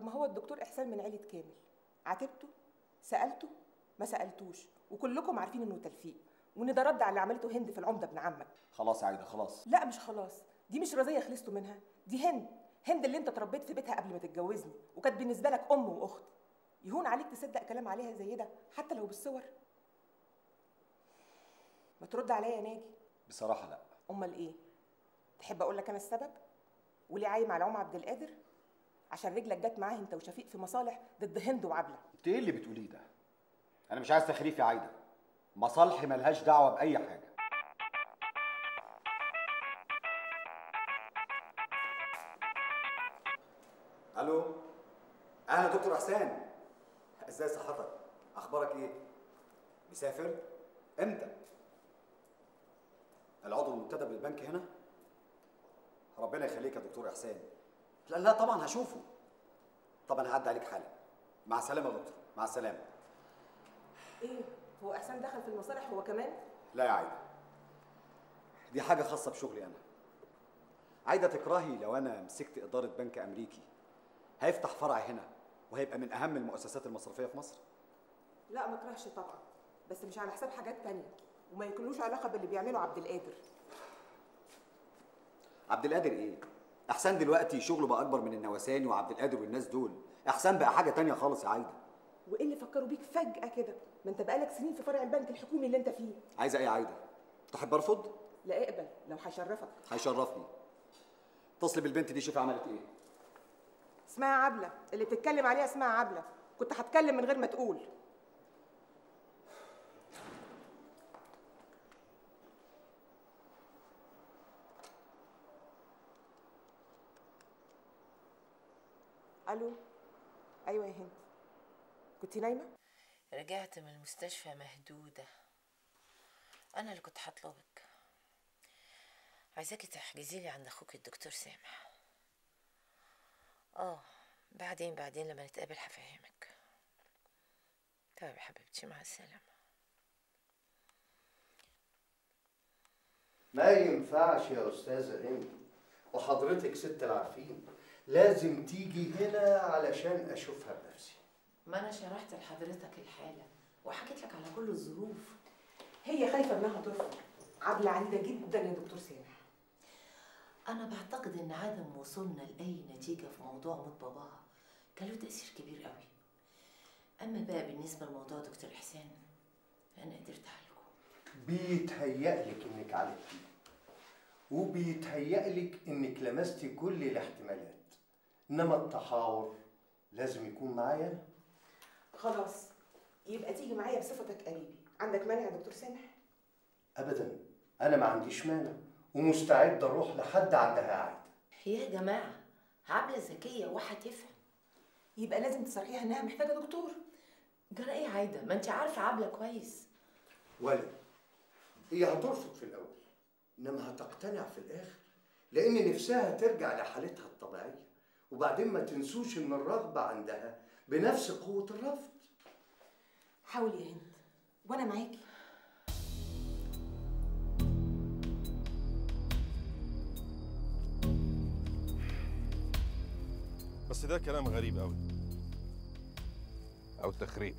طب ما هو الدكتور احسان من عيله كامل عاتبته سالته ما سالتوش وكلكم عارفين انه تلفيق وان ده رد على اللي عملته هند في العمده ابن عمك خلاص يا عايده خلاص لا مش خلاص دي مش رضيه خلصتوا منها دي هند هند اللي انت اتربيت في بيتها قبل ما تتجوزني وكانت بالنسبه لك ام واخت يهون عليك تصدق كلام عليها زي ده حتى لو بالصور ما ترد عليا يا ناجي بصراحه لا امال ايه تحب اقول لك انا السبب وليه عايم على ام عبد القادر عشان رجلك جت معاه انت وشفيق في مصالح ضد هند وعبله انت ايه اللي بتقوليه ده انا مش عايز تخريف يا عايده مصالحي ملهاش دعوه باي حاجه الو اهلا دكتور احسان ازاي صحتك اخبارك ايه مسافر امتى العضو المنتدب للبنك هنا ربنا يخليك يا دكتور احسان لا لا طبعا هشوفه طبعا هعدي عليك حالا مع السلامه يا دكتور مع السلامه ايه هو احسان دخل في المصالح هو كمان لا يا عايده دي حاجه خاصه بشغلي انا عايده تكرهي لو انا مسكت اداره بنك امريكي هيفتح فرع هنا وهيبقى من اهم المؤسسات المصرفيه في مصر لا ما اكرهش طبعا بس مش على حساب حاجات تانية وما يكونوش علاقه باللي بيعمله عبد القادر عبد القادر ايه احسان دلوقتي شغله بقى اكبر من النواساني وعبد القادر والناس دول احسان بقى حاجه تانية خالص يا عايده وايه اللي فكروا بيك فجاه كده ما انت بقالك سنين في فرع البنك الحكومي اللي انت فيه عايزه ايه يا عايده تحب ارفض لا اقبل لو هيشرفك هيشرفني اتصلي بالبنت دي شوفي عملت ايه اسمها عبله اللي بتتكلم عليها اسمها عبله كنت هتكلم من غير ما تقول الو ايوه يا هند كنتي نايمه رجعت من المستشفى مهدودة أنا اللي كنت هطلبك عايزاكي تحجزي لي عند أخوك الدكتور سامح آه بعدين بعدين لما نتقابل هفهمك طيب يا حبيبتي مع السلامة ما ينفعش يا أستاذة هند وحضرتك ست العارفين لازم تيجي هنا علشان أشوفها بنفسي ما أنا شرحت لحضرتك الحالة وحكيت لك على كل الظروف هي خايفه انها ترفض عبله عنيده جدا يا دكتور سامح أنا بعتقد إن عدم وصولنا لأي نتيجة في موضوع موت باباها كان له تأثير كبير قوي أما بقى بالنسبة لموضوع دكتور إحسان أنا قدرت أعالجه بيتهيألك إنك عالجتي وبيتهيألك إنك لمستي كل الاحتمالات إنما التحاور لازم يكون معايا أنا خلاص يبقى تيجي معايا بصفتك قريبي عندك مانع يا دكتور سامح أبدا أنا ما عنديش مانع ومستعد أروح لحد عندها عادة يا جماعة عبلة ذكية وهتفهم يبقى لازم تصرحيها انها محتاجه دكتور جرى ايه عايدة ما انت عارفة عبلة كويس ولا هي هترفض في الأول إنما هتقتنع في الآخر لأن نفسها ترجع لحالتها الطبيعية وبعدين ما تنسوش إن الرغبة عندها بنفس قوة الرفض حاولي يا هند وانا معاكي بس ده كلام غريب قوي او تخريب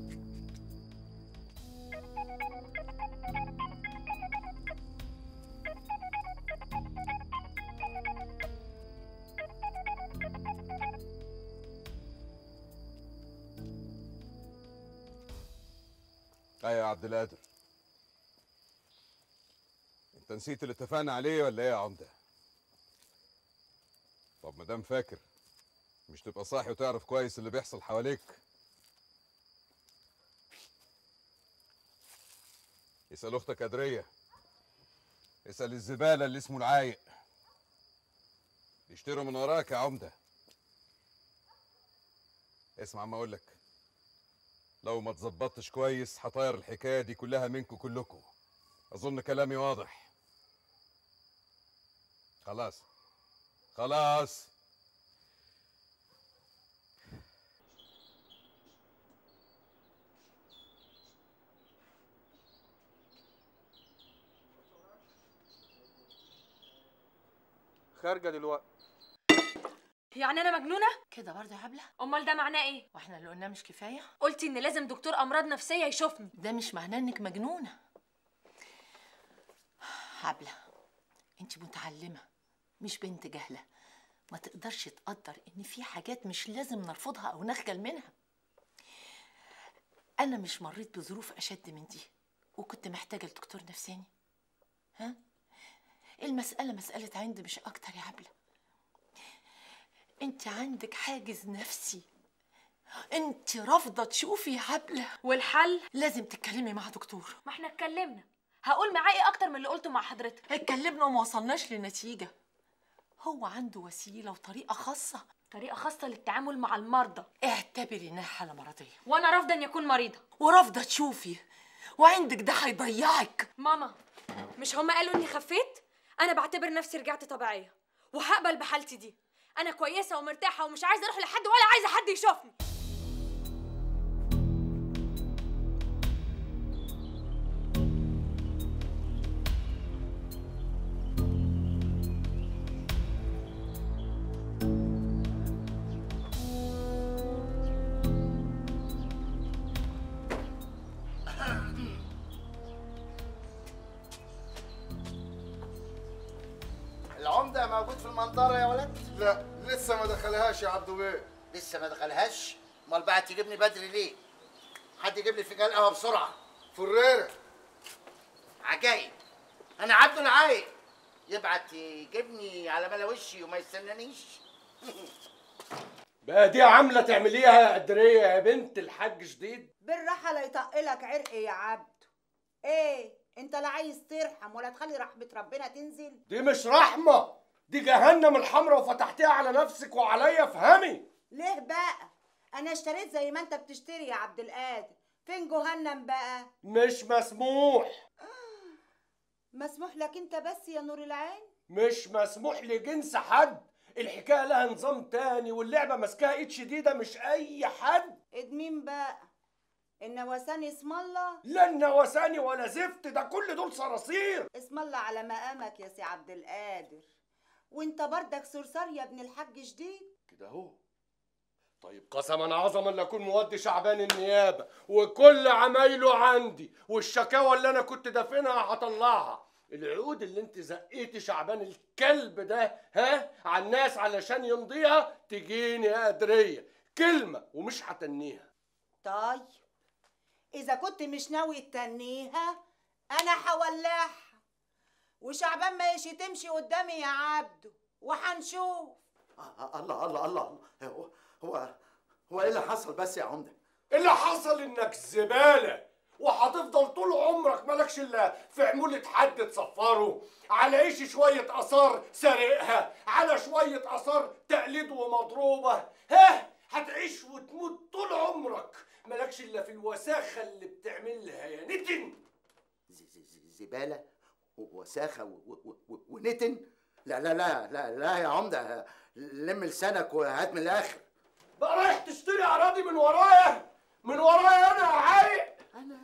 ايوه يا عبد القادر انت نسيت اللي اتفقنا عليه ولا ايه يا عمده طب ما دام فاكر مش تبقى صاحي وتعرف كويس اللي بيحصل حواليك اسأل اختك قدرية اسأل الزبالة اللي اسمه العايق يشتروا من وراك يا عمدة اسمع ما اقولك لو ما تظبطتش كويس هطير الحكاية دي كلها منكم كلكم اظن كلامي واضح خلاص خلاص خارجه دلوقتي يعني انا مجنونه كده برضه يا عبله امال ده معناه ايه واحنا اللي قلناه مش كفايه قلتي ان لازم دكتور امراض نفسيه يشوفني ده مش معناه انك مجنونه عبله انت متعلمه مش بنت جهله ما تقدرش تقدر ان في حاجات مش لازم نرفضها او نخجل منها انا مش مريت بظروف اشد من دي وكنت محتاجه لدكتور نفساني ها المساله مساله عند مش اكتر يا عبله انت عندك حاجز نفسي انت رافضه تشوفي يا عبله والحل لازم تتكلمي مع دكتور ما احنا اتكلمنا هقول معاه ايه اكتر من اللي قلته مع حضرتك اتكلمنا وما وصلناش لنتيجه هو عنده وسيله وطريقه خاصه طريقه خاصه للتعامل مع المرضى اعتبري انها حاله مرضيه وانا رافضه ان يكون مريضه ورافضه تشوفي وعندك ده هيضيعك ماما مش هما قالوا اني خفيت انا بعتبر نفسي رجعت طبيعيه وهقبل بحالتي دي انا كويسه ومرتاحه ومش عايزه اروح لحد ولا عايزه حد يشوفني العمدة موجود في المنظرة يا ولد؟ لا لسه ما دخلهاش يا عبدو بيه لسه ما دخلهاش؟ امال بقى تجيبني بدري ليه؟ حد يجيب لي فنجان قهوة بسرعة فريرة عجايب أنا عبده العايق يبعت يجيبني على ملا وشي وما يستنانيش بقى دي عامله تعمليها يا قدريه يا بنت الحاج جديد بالراحة لا يطقلك عرق يا عبد ايه انت لا عايز ترحم ولا تخلي رحمة ربنا تنزل دي مش رحمه دي جهنم الحمراء وفتحتيها على نفسك وعليا افهمي ليه بقى انا اشتريت زي ما انت بتشتري يا عبد القادر فين جهنم بقى مش مسموح مسموح لك انت بس يا نور العين مش مسموح لجنس حد الحكايه لها نظام تاني واللعبه ماسكاها ايد شديده مش اي حد ادمين بقى النواسان اسم الله لا النوساني ولا زفت ده كل دول صراصير اسم الله على مقامك يا سي عبد القادر وانت بردك صرصار يا ابن الحاج جديد كده اهو طيب قسما عظما لاكون مودي شعبان النيابه وكل عمايله عندي والشكاوى اللي انا كنت دافنها هطلعها العقود اللي انت زقيتي شعبان الكلب ده ها على الناس علشان يمضيها تجيني يا قدريه كلمه ومش هتنيها طيب اذا كنت مش ناوي تنيها انا هولعها وشعبان ما يشتمشي قدامي يا عبده وهنشوف آه، الله الله الله هو هو هو ايه اللي حصل بس يا عمده؟ اللي حصل انك زباله وهتفضل طول عمرك مالكش الا في عمولة حد تصفره على عيش شوية آثار سارقها على شوية آثار تقليد ومضروبة ها هتعيش وتموت طول عمرك مالكش الا في الوساخة اللي بتعملها يا نتن ز- ز- ز- زباله ووساخه و- و- و- ونتن لا لا لا لا لا يا عمده لم لسانك وهات من الاخر بقى رايح تشتري أراضي من ورايا من ورايا أنا يا عايق انا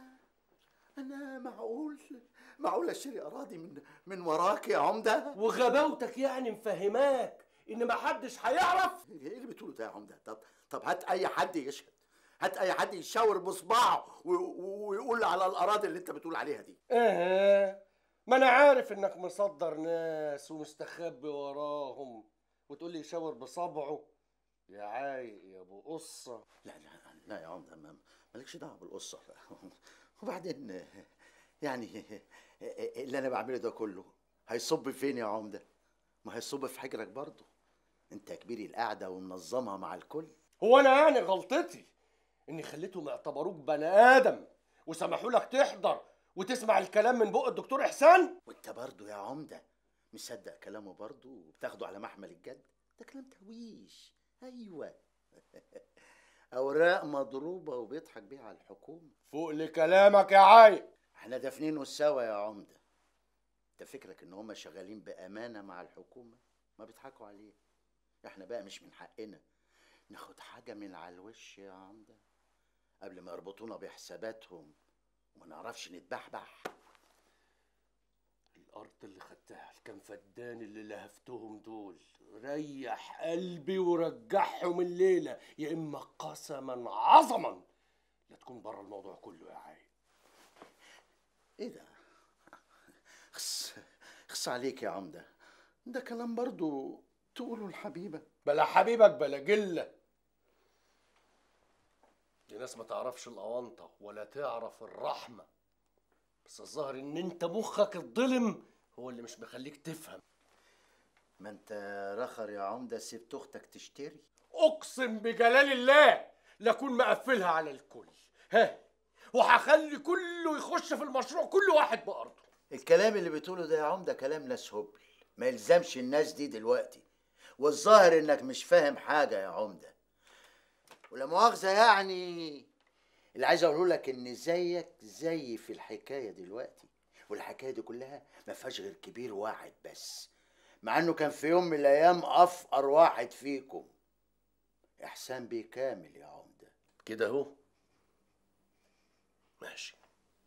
انا معقول معقول اشتري اراضي من من وراك يا عمده وغباوتك يعني مفهماك إن محدش هيعرف ايه اللي بتقوله ده يا عمده طب طب هات اي حد يشهد هات اي حد يشاور بصباعه و- و- ويقول على الاراضي اللي انت بتقول عليها دي اها ما انا عارف انك مصدر ناس ومستخبي وراهم وتقول لي يشاور بصبعه يا عايق يا ابو قصه لا لا لا يا عمده ما- مالكش دعوه بالقصه وبعدين يعني اللي انا بعمله ده كله هيصب فين يا عمده ما هيصب في حجرك برضه انت كبير القعده ومنظمها مع الكل هو انا يعني غلطتي اني خليتهم يعتبروك بني ادم وسمحوا لك تحضر وتسمع الكلام من بق الدكتور احسان وانت برضه يا عمده مصدق كلامه برضه وبتاخده على محمل الجد ده كلام تهويش ايوه اوراق مضروبه وبيضحك بيها على الحكومه فوق لكلامك يا عايق احنا دافنينه سوا يا عمده انت فكرك ان هم شغالين بامانه مع الحكومه ما بيضحكوا عليه احنا بقى مش من حقنا ناخد حاجه من على الوش يا عمده قبل ما يربطونا بحساباتهم وما نعرفش نتبحبح الارض اللي خدتها الكام فدان اللي لهفتهم دول ريح قلبي ورجعهم الليله يا اما قسما عظما لا تكون بره الموضوع كله يا عاي ايه ده خص خص عليك يا عمده ده كلام برضو تقوله الحبيبه بلا حبيبك بلا جله دي ناس ما تعرفش الاونطه ولا تعرف الرحمه بس الظاهر ان انت مخك الظلم هو اللي مش مخليك تفهم ما انت رخر يا عمده سبت اختك تشتري اقسم بجلال الله لاكون مقفلها على الكل ها وهخلي كله يخش في المشروع كل واحد بارضه الكلام اللي بتقوله ده يا عمده كلام ناس هبل ما يلزمش الناس دي دلوقتي والظاهر انك مش فاهم حاجه يا عمده ولا مؤاخذه يعني اللي عايز اقوله لك ان زيك زي في الحكايه دلوقتي والحكايه دي كلها ما فيهاش غير كبير واحد بس مع انه كان في يوم من الايام افقر واحد فيكم احسان بيه كامل يا عمده كده اهو ماشي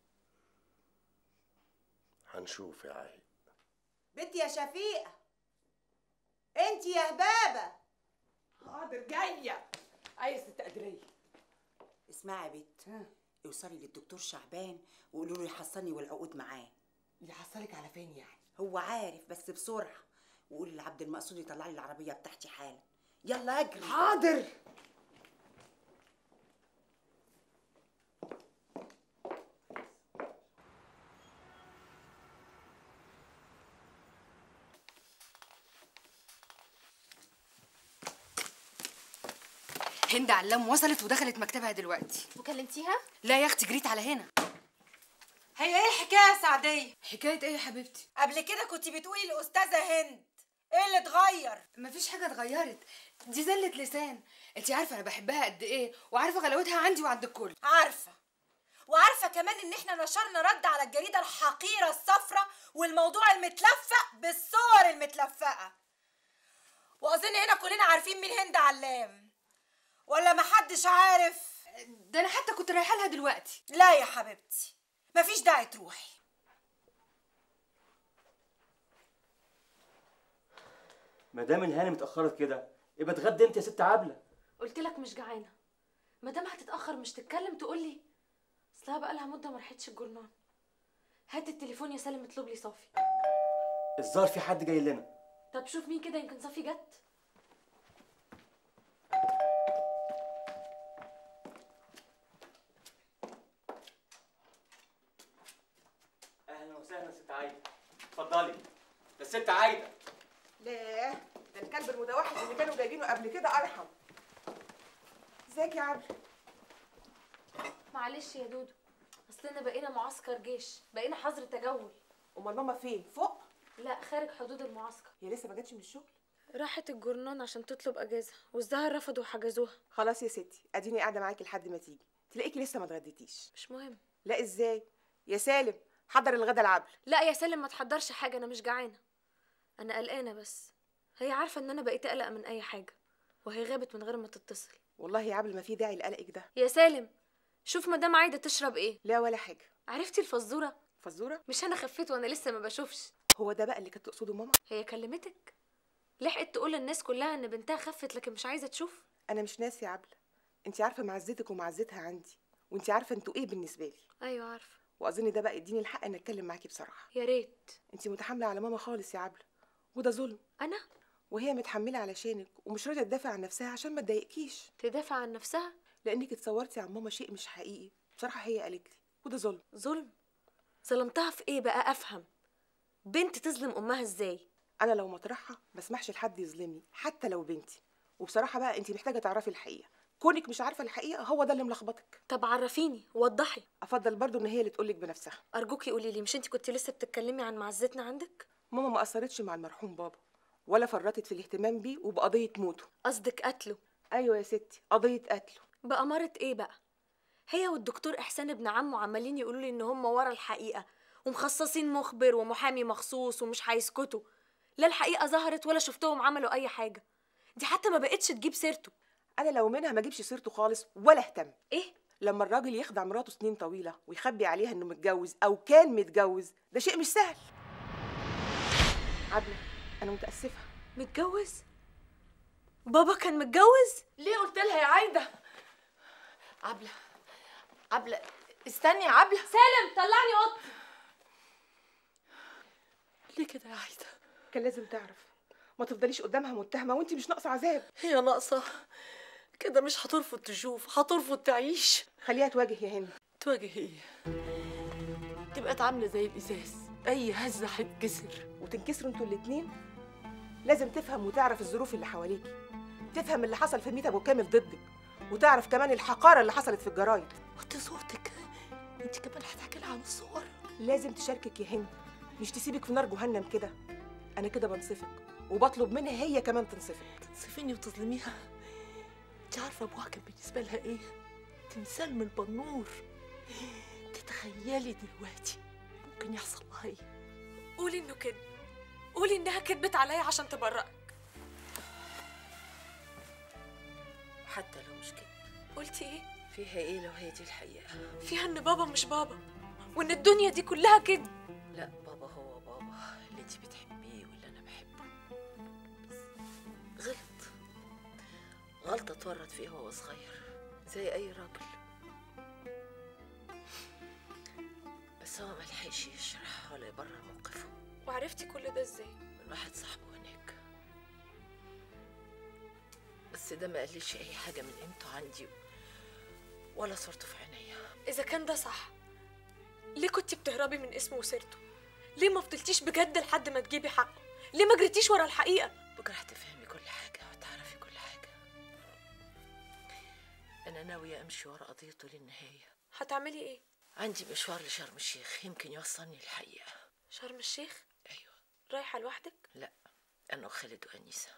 هنشوف يا عاي بنت يا شفيقة انت يا هبابة حاضر جايه اي ست قدريه اسمعي يا بت اوصلي للدكتور شعبان وقولوا له يحصلني والعقود معاه يحصلك على فين يعني هو عارف بس بسرعة وقولي لعبد المقصود يطلع لي العربية بتاعتي حالا يلا اجري حاضر هند علام وصلت ودخلت مكتبها دلوقتي وكلمتيها لا يا اختي جريت على هنا هي ايه الحكاية يا سعدية؟ حكايه ايه يا حبيبتي قبل كده كنت بتقولي الأستاذة هند ايه اللي اتغير؟ مفيش حاجه اتغيرت دي زله لسان انت عارفه انا بحبها قد ايه وعارفه غلاوتها عندي وعند الكل عارفة وعارفة كمان ان احنا نشرنا رد على الجريدة الحقيرة الصفرة والموضوع المتلفق بالصور المتلفقة واظن هنا كلنا عارفين مين هند علام ولا محدش عارف ده انا حتى كنت رايحه لها دلوقتي لا يا حبيبتي مفيش داعي تروحي ما دام الهانم اتاخرت كده يبقى اتغدى انت يا ست عبله قلت لك مش جعانه ما دام هتتاخر مش تتكلم تقول لي اصلها بقى لها مده ما رحتش الجرنان هات التليفون يا سالم اطلب لي صافي الظاهر في حد جاي لنا طب شوف مين كده يمكن صافي جت اهلا وسهلا ست عايده اتفضلي ده الست عايده ليه ده الكلب المتوحش اللي كانوا جايبينه قبل كده ارحم ازيك يا عبله معلش يا دودو اصلنا بقينا معسكر جيش بقينا حظر تجول امال ماما فين فوق لا خارج حدود المعسكر هي لسه ما جاتش من الشغل راحت الجرنان عشان تطلب اجازه والزهر رفضوا وحجزوها خلاص يا ستي اديني قاعده معاكي لحد ما تيجي تلاقيكي لسه ما اتغديتيش مش مهم لا ازاي يا سالم حضر الغدا العبل لا يا سالم ما تحضرش حاجه انا مش جعانه انا قلقانه بس هي عارفه ان انا بقيت اقلق من اي حاجه وهي غابت من غير ما تتصل والله يا عبل ما في داعي لقلقك ده يا سالم شوف مدام عايده تشرب ايه لا ولا حاجه عرفتي الفزوره فزوره مش انا خفيت وانا لسه ما بشوفش هو ده بقى اللي كانت تقصده ماما هي كلمتك لحقت تقول للناس كلها ان بنتها خفت لكن مش عايزه تشوف انا مش ناسي يا عبله انت عارفه معزتك ومعزتها عندي وانت عارفه انتوا ايه بالنسبه لي ايوه عارفه واظن ده بقى يديني الحق ان اتكلم معاكي بصراحه يا ريت انت متحامله على ماما خالص يا عبله وده ظلم انا وهي متحمله علشانك ومش راضيه تدافع عن نفسها عشان ما تضايقكيش تدافع عن نفسها لانك اتصورتي عن ماما شيء مش حقيقي بصراحه هي قالت لي وده ظلم ظلم ظلمتها في ايه بقى افهم بنت تظلم امها ازاي انا لو مطرحها ما اسمحش لحد يظلمني حتى لو بنتي وبصراحه بقى انت محتاجه تعرفي الحقيقه كونك مش عارفه الحقيقه هو ده اللي ملخبطك طب عرفيني وضحي افضل برضو ان هي اللي تقولك بنفسها ارجوكي قولي لي مش انت كنت لسه بتتكلمي عن معزتنا عندك ماما ما قصرتش مع المرحوم بابا ولا فرطت في الاهتمام بيه وبقضيه موته قصدك قتله ايوه يا ستي قضيه قتله بأمارة ايه بقى هي والدكتور احسان ابن عمه عمالين يقولوا لي ان هم ورا الحقيقه ومخصصين مخبر ومحامي مخصوص ومش هيسكتوا لا الحقيقه ظهرت ولا شفتهم عملوا اي حاجه دي حتى ما بقتش تجيب سيرته انا لو منها ما اجيبش سيرته خالص ولا اهتم ايه لما الراجل يخدع مراته سنين طويله ويخبي عليها انه متجوز او كان متجوز ده شيء مش سهل عبله انا متاسفه متجوز بابا كان متجوز ليه قلت لها يا عايده عبله عبله استني يا عبله سالم طلعني اوضتي ليه كده يا عايده كان لازم تعرف ما تفضليش قدامها متهمه وانت مش ناقصه عذاب هي ناقصه كده مش هترفض تشوف هترفض تعيش خليها تواجه يا هند تواجه ايه دي بقت عامله زي الازاز اي هزه هتكسر وتنكسروا انتوا الاتنين لازم تفهم وتعرف الظروف اللي حواليكي تفهم اللي حصل في ميت ابو كامل ضدك وتعرف كمان الحقاره اللي حصلت في الجرايد وطي صوتك انت كمان هتحكي لها عن الصور لازم تشاركك يا هند مش تسيبك في نار جهنم كده انا كده بنصفك وبطلب منها هي كمان تنصفك تنصفيني وتظلميها انت عارفه ابوها كان بالنسبه لها ايه تمثال من البنور تتخيلي دلوقتي ممكن يحصل لها ايه قولي انه كده قولي انها كدبت عليا عشان تبرئك حتى لو مش كده قلتي ايه فيها ايه لو هي دي الحقيقه فيها ان بابا مش بابا وان الدنيا دي كلها كده لا بابا هو بابا اللي انت بتحبيه واللي انا بحبه بس غلط غلطه اتورط فيها وهو صغير زي اي راجل بس هو ملحقش يشرح ولا يبرر موقفه وعرفتي كل ده ازاي من واحد صاحبه هناك بس ده ما قاليش اي حاجه من قيمته عندي ولا صورته في عينيا اذا كان ده صح ليه كنتي بتهربي من اسمه وسيرته ليه ما فضلتيش بجد لحد ما تجيبي حقه ليه ما جريتيش ورا الحقيقه بكره هتفهمي كل حاجه وتعرفي كل حاجه انا ناويه امشي ورا قضيته للنهايه هتعملي ايه عندي مشوار لشرم الشيخ يمكن يوصلني الحقيقه شرم الشيخ ايوه رايحه لوحدك لا انا وخالد وانيسه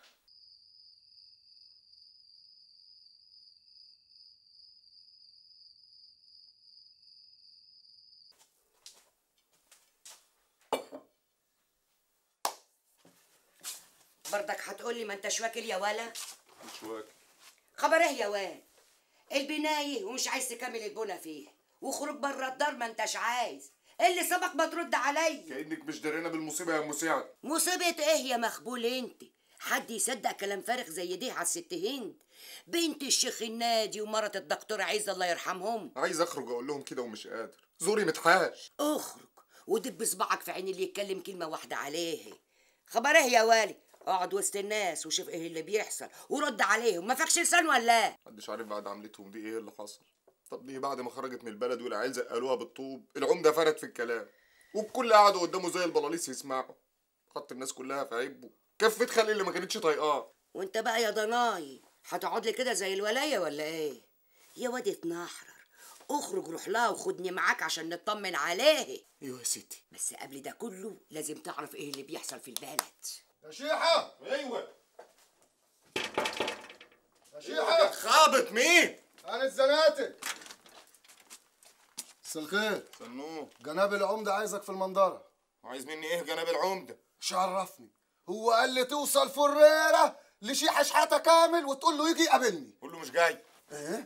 برضك هتقولي ما انتش واكل يا ولا مش واكل خبر ايه يا واد البنايه ومش عايز تكمل البنا فيه وخروج بره الدار ما انتش عايز إيه اللي سبق ما ترد عليا كانك مش دارينا بالمصيبه يا مساعد مصيبه ايه يا مخبول انت حد يصدق كلام فارغ زي دي على الست هند بنت الشيخ النادي ومرة الدكتور عز الله يرحمهم عايز اخرج اقول لهم كده ومش قادر زوري متحاش اخرج ودب صباعك في عين اللي يتكلم كلمه واحده عليه خبر ايه يا والي اقعد وسط الناس وشوف ايه اللي بيحصل ورد عليهم ما فاكش لسان ولا إيه؟ محدش عارف بعد عملتهم دي ايه اللي حصل طب دي بعد ما خرجت من البلد والعيال زقلوها بالطوب العمده فرد في الكلام والكل قعدوا قدامه زي البلاليس يسمعوا حط الناس كلها في عيبه كفة خلي اللي ما كانتش طايقاه وانت بقى يا ضناي هتقعد لي كده زي الولايه ولا ايه يا واد اتنحرر اخرج روح لها وخدني معاك عشان نطمن عليه ايوه يا ستي بس قبل ده كله لازم تعرف ايه اللي بيحصل في البلد يا شيحه ايوه يا شيحة. خابط مين انا الزناتي مساء الخير سنوه جناب العمدة عايزك في المنظرة عايز مني ايه جناب العمده مش عرفني هو قال لي توصل فريرة لشيحة شحاتة كامل وتقول له يجي يقابلني قول له مش جاي ايه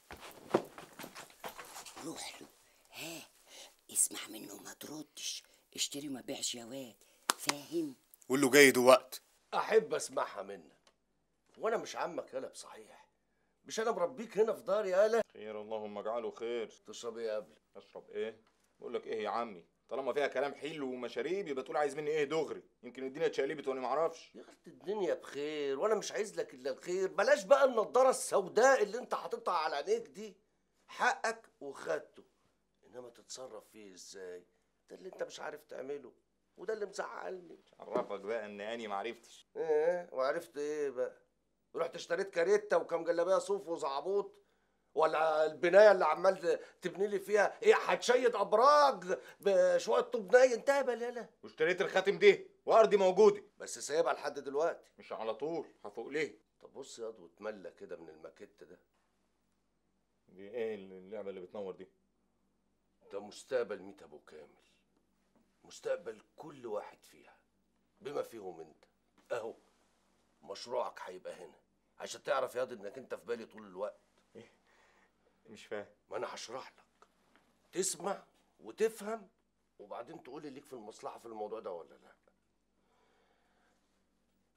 روح له ها اسمع منه ما تردش اشتري وما بيعش يا واد فاهم قول له جاي دلوقتي احب اسمعها منك وانا مش عمك يالا بصحيح مش انا مربيك هنا في داري يالا خير اللهم اجعله خير تشرب ايه قبل اشرب ايه بقول لك ايه يا عمي طالما فيها كلام حلو ومشاريب يبقى تقول عايز مني ايه دغري يمكن الدنيا اتشقلبت وانا ما اعرفش يا اختي الدنيا بخير وانا مش عايز لك الا الخير بلاش بقى النضاره السوداء اللي انت حاططها على عينيك دي حقك وخدته انما تتصرف فيه ازاي ده اللي انت مش عارف تعمله وده اللي مزعلني عرفك بقى ان اني ما عرفتش ايه وعرفت ايه بقى رحت اشتريت كاريتا وكام جلابيه صوف وزعبوط ولا البنايه اللي عمال تبني لي فيها ايه هتشيد ابراج بشويه طوب ناي انتهبل يالا واشتريت الخاتم دي وارضي موجوده بس سايبها لحد دلوقتي مش على طول هفوق ليه طب بص ياض واتملى كده من الماكيت ده دي ايه اللعبه اللي بتنور دي ده مستقبل ميت ابو كامل مستقبل كل واحد فيها بما فيهم انت اهو مشروعك هيبقى هنا عشان تعرف ياض انك انت في بالي طول الوقت مش فاهم ما انا هشرح لك تسمع وتفهم وبعدين تقول لي ليك في المصلحه في الموضوع ده ولا لا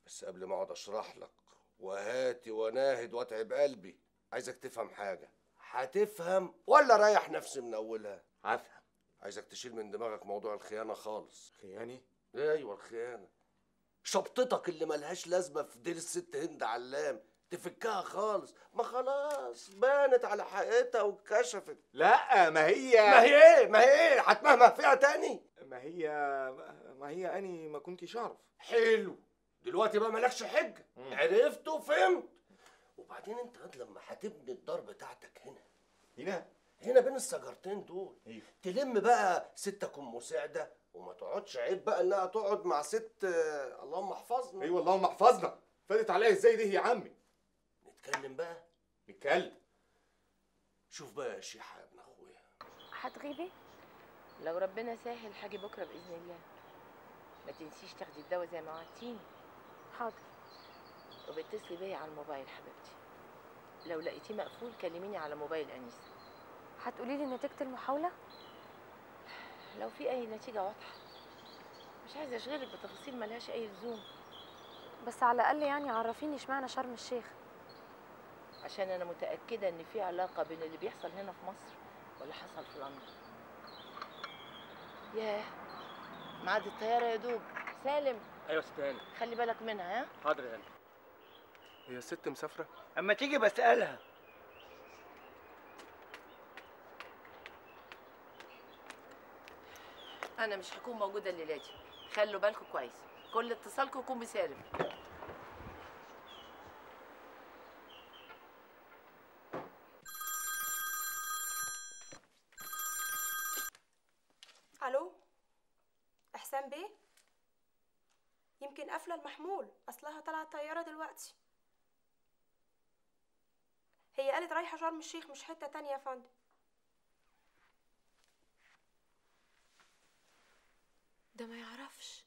بس قبل ما اقعد اشرح لك وهاتي وناهد واتعب قلبي عايزك تفهم حاجه هتفهم ولا رايح نفسي من اولها هفهم عايزك تشيل من دماغك موضوع الخيانه خالص خياني ايوه الخيانه شبطتك اللي ملهاش لازمه في دير الست هند علام تفكها خالص ما خلاص بانت على حقيقتها واتكشفت لا ما هي ما هي ايه ما هي ايه هتمهمه فيها تاني ما هي ما هي اني ما كنتش اعرف حلو دلوقتي بقى مالكش حجه عرفت وفهمت وبعدين انت قد لما هتبني الدار بتاعتك هنا هنا هنا بين الشجرتين دول ايوه تلم بقى ستك ام مساعده وما تقعدش عيب بقى انها تقعد مع ست آه، اللهم احفظنا ايوه اللهم احفظنا فاتت عليا ازاي دي يا عمي نتكلم بقى نتكلم شوف بقى يا شيحه يا ابن اخويا هتغيبي لو ربنا ساهل هاجي بكره باذن الله ما تنسيش تاخدي الدواء زي ما وعدتيني حاضر وبتصلي بيا على الموبايل حبيبتي لو لقيتيه مقفول كلميني على موبايل انيسه هتقولي لي نتيجه المحاوله لو في اي نتيجه واضحه مش عايزه اشغلك بتفاصيل ملهاش اي لزوم بس على الاقل يعني عرفيني اشمعنى شرم الشيخ عشان انا متاكده ان في علاقه بين اللي بيحصل هنا في مصر واللي حصل في لندن ياه ميعاد الطياره يا دوب سالم ايوه ست هاني خلي بالك منها ها حاضر يا هاني هي الست مسافره اما تيجي بسألها انا مش هكون موجوده الليله دي خلوا بالكم كويس كل اتصالكم يكون بسالم الو احسان بيه يمكن قافله المحمول اصلها طلعت طياره دلوقتي هي قالت رايحه شرم الشيخ مش حته تانية يا فندم ده ما يعرفش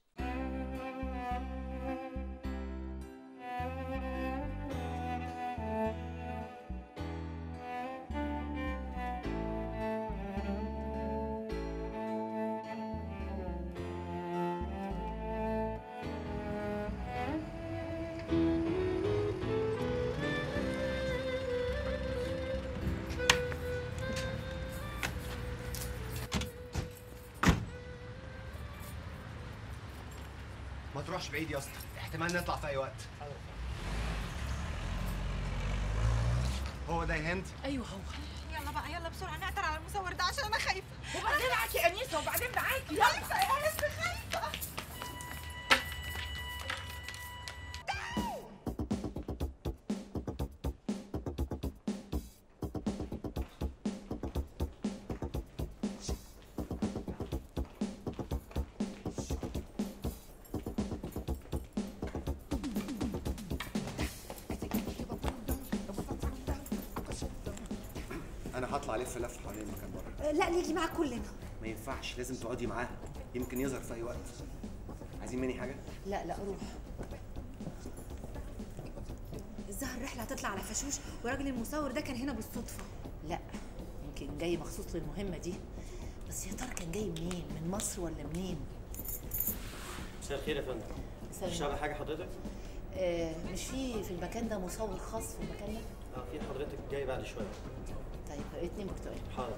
ما تروحش بعيد يا اسطى احتمال نطلع في اي وقت هو ده يا هند ايوه هو يلا بقى يلا بسرعه نقدر على المصور ده عشان انا خايفه وبعدين معاكي يا انيسه وبعدين معاكي يلا. خايفه يا هند خايفه انا هطلع الف لف حوالين المكان بره لا نيجي معاك كلنا ما ينفعش لازم تقعدي معاها يمكن يظهر في اي وقت عايزين مني حاجه لا لا روح الظاهر الرحله هتطلع على فشوش وراجل المصور ده كان هنا بالصدفه لا يمكن جاي مخصوص للمهمه دي بس يا ترى كان جاي منين من مصر ولا منين مساء الخير يا فندم مساء مش على النور. حاجه حضرتك آه مش في في المكان ده مصور خاص في المكان ده اه في حضرتك جاي بعد شويه طيب اتنين بكتير حاضر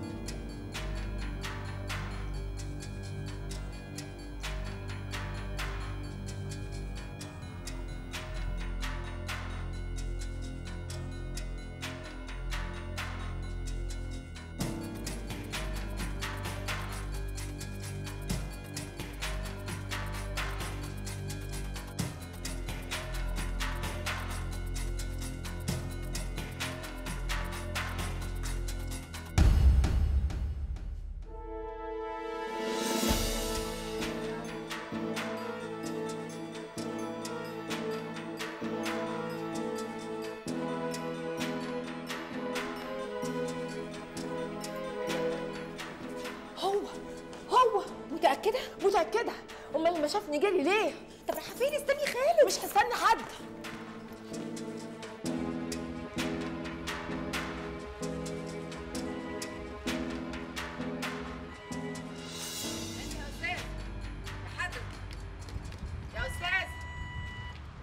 هو هو متاكده متاكده امال لما شافني جري ليه طب رايحه فين استني خالد مش هستنى حد يا استاذ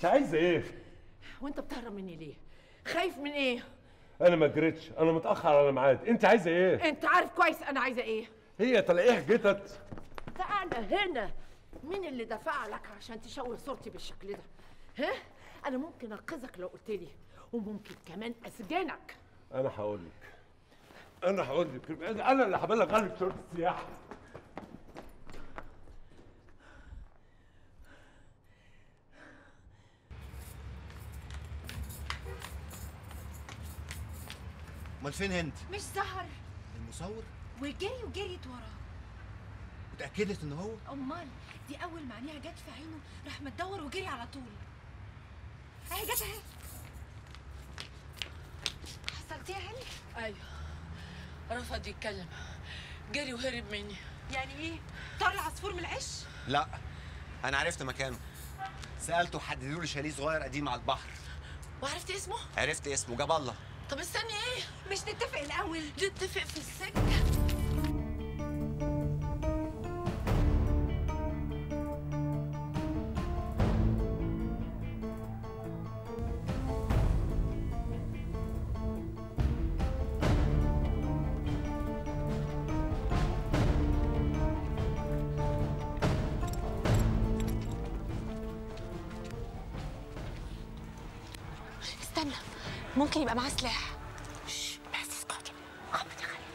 انت عايزه ايه وانت بتهرب مني ليه خايف من ايه انا ما جريتش انا متاخر على ميعاد انت عايزه ايه انت عارف كويس انا عايزه ايه هي تلاقيها جتت تعالى هنا مين اللي دفع لك عشان تشوه صورتي بالشكل ده ها انا ممكن انقذك لو قلت لي وممكن كمان اسجنك انا هقول لك انا هقول لك انا اللي هبلغ عنك شرطه السياحه امال فين هند مش سهر المصور وجري وجريت وراه اتاكدت ان هو امال دي اول ما عينيها جت في عينه راح متدور وجري على طول اهي جت اهي حصلتيها يا هاني ايوه رفض يتكلم جري وهرب مني يعني ايه طار العصفور من العش لا انا عرفت مكانه سالته حددوا لي شاليه صغير قديم على البحر وعرفت اسمه عرفت اسمه جاب الله طب استني ايه مش نتفق الاول نتفق في السكه استنى ممكن يبقى معاه سلاح شش، بس اسكتي غمض يا خالد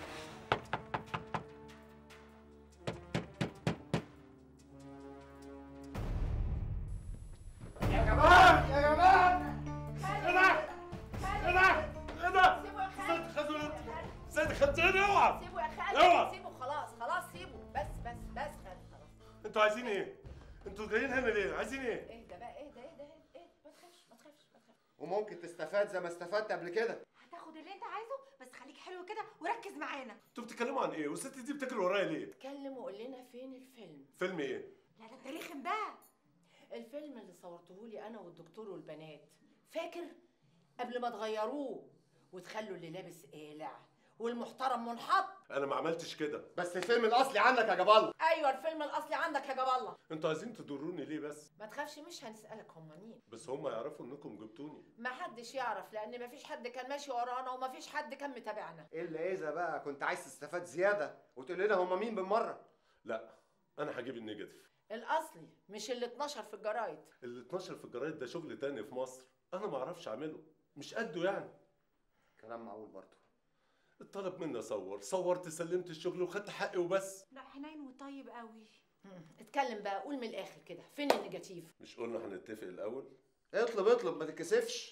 يا جماعه يا جماعه ايه ده ايه ده ايه ده سيد خزنت سيد خزنت اوعى سيبه يا خالد اوعى سيبه خلاص خلاص سيبه بس بس بس خالد خلاص انتوا عايزين ايه انتوا جايين هنا ليه عايزين ايه اهدى بقى اهدى اهدى اهدى اهدى ما تخافش ما تخافش ما تخافش وممكن تستفاد زي ما استفدت قبل كده هتاخد اللي انت عايزه بس خليك حلو كده وركز معانا انتوا بتتكلموا عن ايه والست دي بتجري ورايا ليه اتكلم وقول لنا فين الفيلم فيلم ايه لا ده انت رخم بقى الفيلم اللي صورته لي انا والدكتور والبنات فاكر قبل ما تغيروه وتخلوا اللي لابس قالع والمحترم منحط انا ما عملتش كده بس الفيلم الاصلي عنك يا جاب الله ايوه الفيلم الاصلي عندك يا جاب الله انتوا عايزين تضروني ليه بس ما تخافش مش هنسالك هم مين بس هم يعرفوا انكم جبتوني ما حدش يعرف لان ما فيش حد كان ماشي ورانا وما فيش حد كان متابعنا الا اذا بقى كنت عايز تستفاد زياده وتقول لنا هم مين بالمره لا انا هجيب النيجاتيف الاصلي مش اللي اتنشر في الجرايد اللي اتنشر في الجرايد ده شغل تاني في مصر انا ما اعرفش اعمله مش قده يعني كلام معقول برضه الطلب مني اصور صورت سلمت الشغل وخدت حقي وبس لا حنين وطيب قوي اتكلم بقى قول من الاخر كده فين النيجاتيف مش قلنا هنتفق الاول اطلب اطلب ما تتكسفش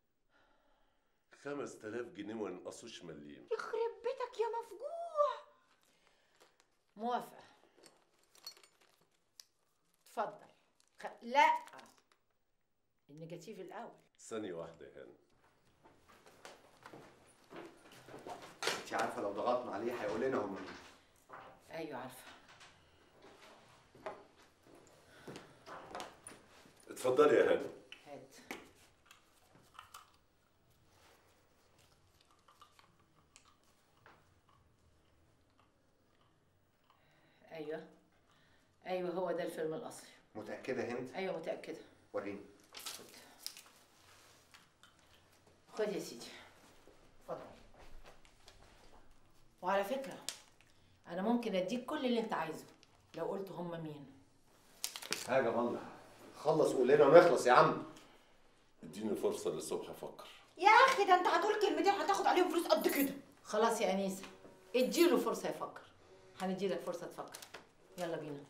5000 جنيه ما ينقصوش مليم يخرب بيتك يا مفجوع موافقه اتفضل خ... لا النيجاتيف الاول ثانية واحدة يا هاني انت عارفه لو ضغطنا عليه هيقول لنا هم مين ايوه عارفه اتفضلي يا هاني هات ايوه ايوه هو ده الفيلم الاصلي متاكده هند ايوه متاكده وريني خد يا سيدي اتفضل وعلى فكره انا ممكن اديك كل اللي انت عايزه لو قلت هم مين ها يا جاب الله خلص وقول لنا ونخلص يا عم اديني فرصة للصبح افكر يا اخي ده انت هتقول كلمتين هتاخد عليهم فلوس قد كده خلاص يا انيسه اديله فرصه يفكر هنديلك فرصه تفكر يلا بينا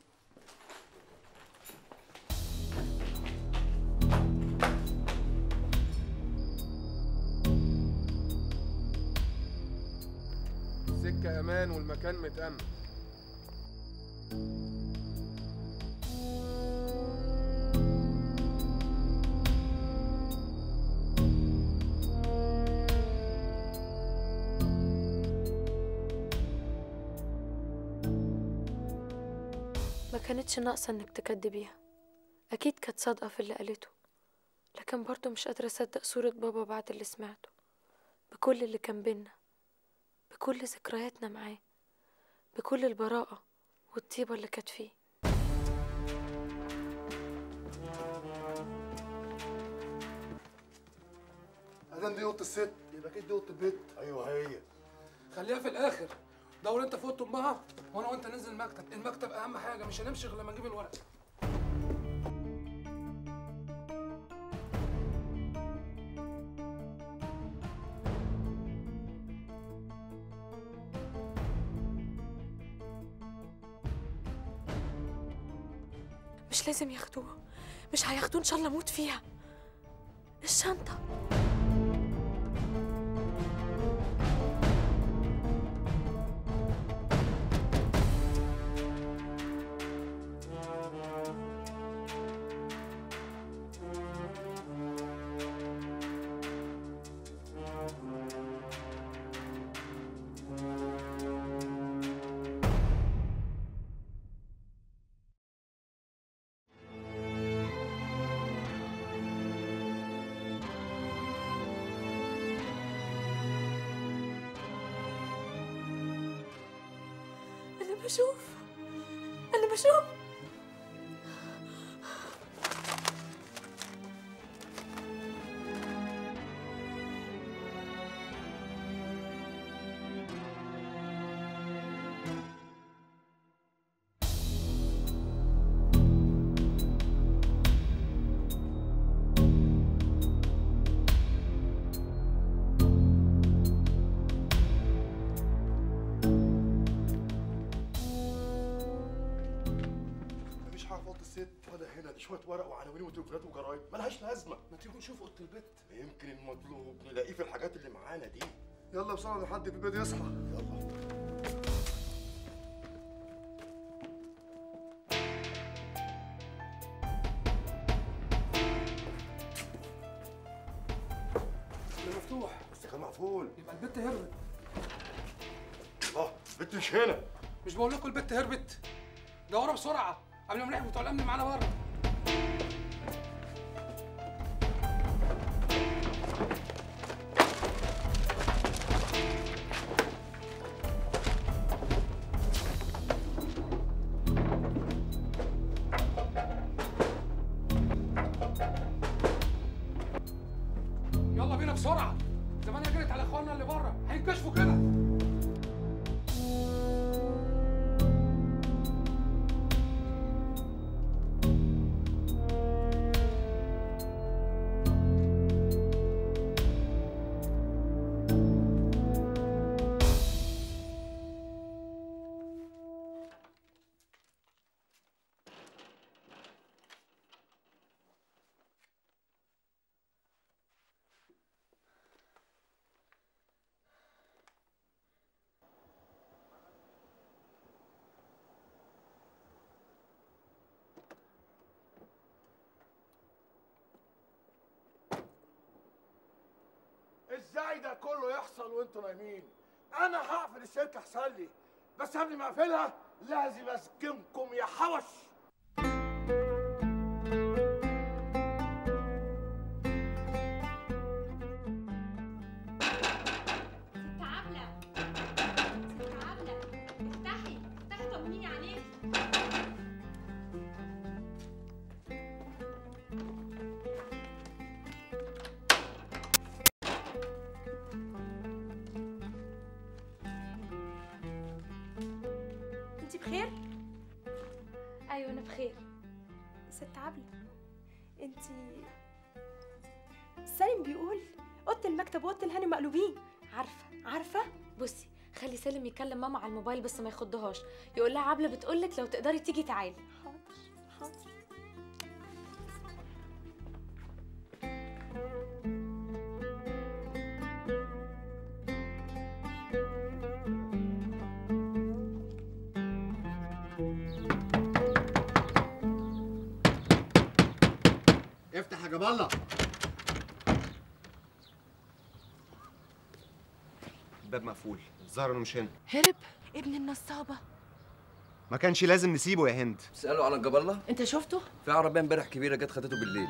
السكة أمان والمكان متأمن ما كانتش ناقصة انك تكدبيها اكيد كانت صادقة في اللي قالته لكن برضه مش قادرة اصدق صورة بابا بعد اللي سمعته بكل اللي كان بينا بكل ذكرياتنا معاه بكل البراءة والطيبة اللي كانت فيه ادام دي اوضه الست يبقى اكيد دي اوضه البيت ايوه هي خليها في الاخر دور انت في اوضه امها وانا وانت ننزل المكتب المكتب اهم حاجه مش هنمشي غير لما نجيب الورق مش لازم ياخدوها مش هياخدوه ان شاء الله اموت فيها الشنطه انا بشوف انا بشوف مفيش حاجه في اوضه الست ولا هنا دي شويه ورق وعناوين وتليفونات وجرايد ملهاش لازمه ما تيجي نشوف اوضه البيت يمكن المطلوب نلاقيه في الحاجات اللي معانا دي يلا بسرعه لحد في البيت يصحى يلا اللي مفتوح بس كان مقفول يبقى البت هربت الله البيت مش هنا مش بقول لكم البت هربت دوروا بسرعه قبل ما نلاقي بتوع الامن معانا بره يلا بينا بسرعه زمانها جرت على اخواننا اللي بره هينكشفوا كده ازاي ده كله يحصل وانتوا نايمين انا هقفل الشركه احسن لي بس قبل ما اقفلها لازم اسجنكم يا حوش ست عبلة ست عبلة افتحي افتحي طمنيني عليكي انت بخير؟ ايوه انا بخير ست عبلة انت سالم بيقول اوضه المكتب واوضه الهاني مقلوبين عارفه عارفه بصي خلي سالم يكلم ماما على الموبايل بس ما يخضهاش يقول لها عبله بتقولك لو تقدري تيجي تعالي حاضر حاضر افتح يا جاب الله الباب مقفول الظاهر انه مش هنا هرب ابن النصابة ما كانش لازم نسيبه يا هند سألوا على الجبلة انت شفته؟ في عربية امبارح كبيرة جت خدته بالليل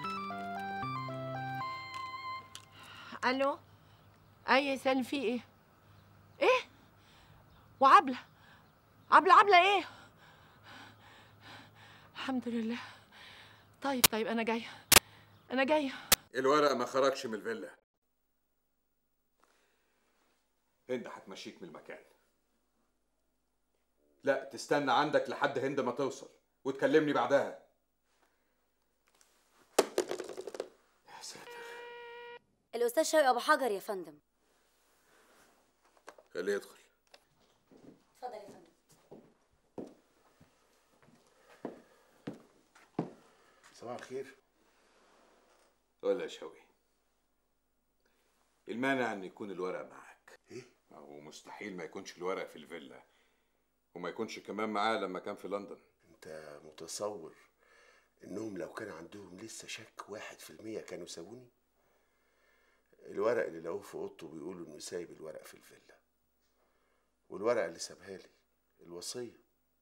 الو اي يا سالم في ايه ايه وعبله عبله عبله ايه الحمد لله طيب طيب انا جايه انا جايه الورق ما خرجش من الفيلا هند هتمشيك من المكان لا تستنى عندك لحد هند ما توصل وتكلمني بعدها يا ساتر الأستاذ شوقي أبو حجر يا فندم خليه يدخل اتفضل يا فندم صباح الخير ولا يا شوقي المانع ان يكون الورق معاك ايه او مستحيل ما يكونش الورق في الفيلا وما يكونش كمان معاه لما كان في لندن انت متصور انهم لو كان عندهم لسه شك واحد في المية كانوا سابوني الورق اللي لقوه في اوضته بيقولوا انه سايب الورق في الفيلا والورق اللي سابها لي الوصية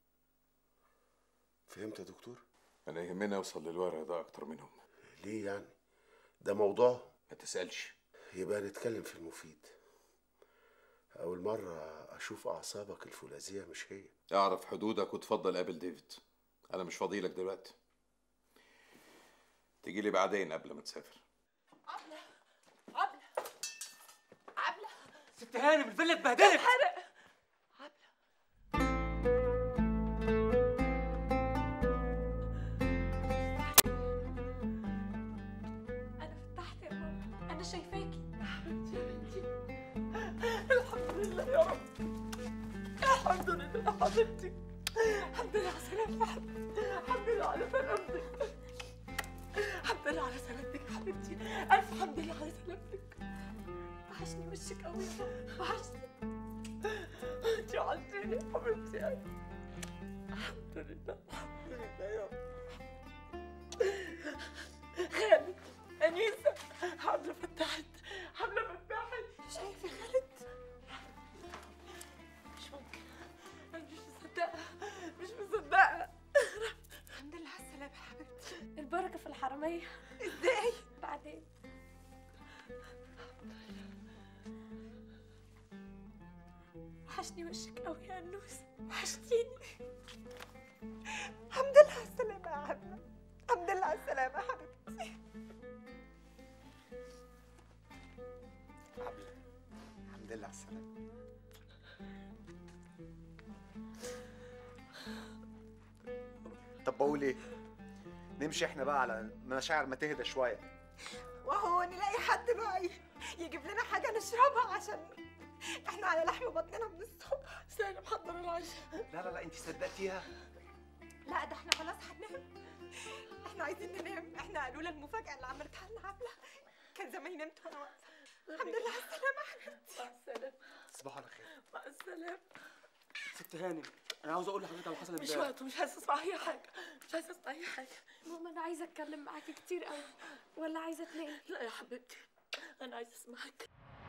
فهمت يا دكتور؟ انا يهمني اوصل للورق ده اكتر منهم ليه يعني؟ ده موضوع ما تسالش يبقى نتكلم في المفيد أول مرة أشوف أعصابك الفولاذية مش هي اعرف حدودك وتفضل قابل ديفيد انا مش فاضيلك دلوقتي تيجي لي بعدين قبل ما تسافر عبلة عبلة عبلة ست هانم الفيلا اتبهدلت حرق انا فتحت يا ماما انا شايفاكي حبيبتي يا بنتي الحمد لله يا رب الحمد لله حبيبتي الحمد لله على سلامتك يا حبيبتي الحمد لله على سلامتك الحمد لله على سلامتك يا حبيبتي الف حمد لله على سلامتك وحشني وشك قوي يا ماما وحشني انت وحشتيني يا حبيبتي الحمد لله الحمد لله يا رب خالد أنيسة حملة فتحت حملة فتحت شايف يا خالد مش ممكن أنا مش مصدقة مش مصدقة الحمد لله على السلامة يا حبيبتي البركة في الحرامية ازاي؟ بعدين وحشني وشك قوي يا انوس وحشتيني الحمد لله على السلامة يا حبيبتي الحمد لله على السلامة يا حبيبتي الحمد لله على السلامة طب بقول ايه؟ نمشي احنا بقى على مشاعر ما تهدى شوية وهو نلاقي حد بقى ي- يجيب لنا حاجة نشربها عشان احنا على لحم بطننا من الصبح سالم محضر العشاء لا لا لا انت صدقتيها؟ لا ده احنا خلاص هننام احنا عايزين ننام احنا قالوا لنا المفاجأة اللي عملتها لنا عبلة كان زماني نمت وانا واقفة الحمد لله على السلامة يا حبيبتي مع السلامة تصبحوا على خير مع السلامة ست هانم انا عاوز اقول لحضرتك على اللي حصل مش امبارح وقته مش عايزة اسمع أي حاجة مش عايزة اسمع أي حاجة ماما انا عايزه اتكلم معاكي كتير قوي ولا عايزه تنام لا يا حبيبتي أنا عايزة اسمعك